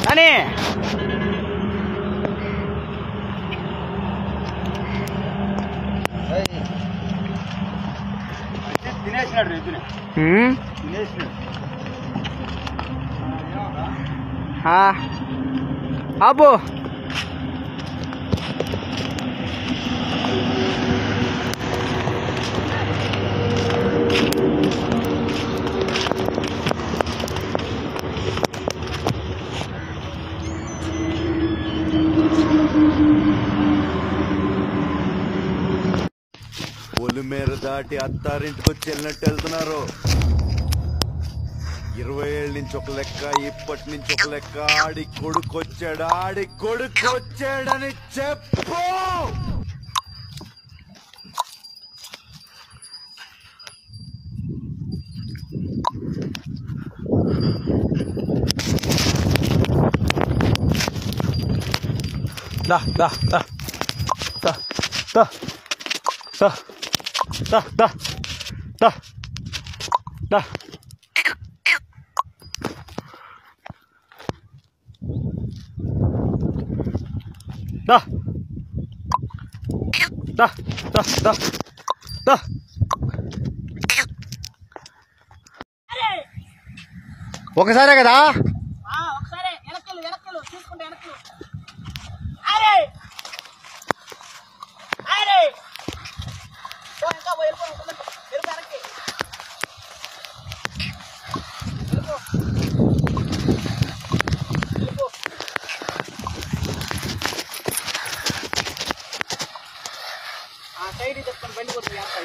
అని తినేసినాడు రైతునే ఉమ్, తినేసినాడు ఆ. ఆపు పొలిమేర దాటి అత్తారింటికి వచ్చి వెళ్ళినట్టు వెళ్తున్నారు ఇరవై ఏళ్ళ నుంచి ఒక లెక్క ఇప్పటి నుంచి ఒక లెక్క ఆడి కొడుకు వచ్చాడు ఆడి కొడుకు వచ్చాడని చెప్పు దా దా దా దా దా దా దా దా దా దా దా దా దా దా దా ఒకసారే కదా ఒకసారి వెనక్కిలు వెనక్కిలు చూసుకుంటే వెనక్కిలు అరే అరే పో, ఇంకా పో, వెళ్ళిపో, వెళ్ళిపో, వెళ్ళిపో వెనక్కి. వెళ్ళిపో. వెళ్ళిపో. ఆ సైడ్ చెప్తాను బండి కొడుతుంది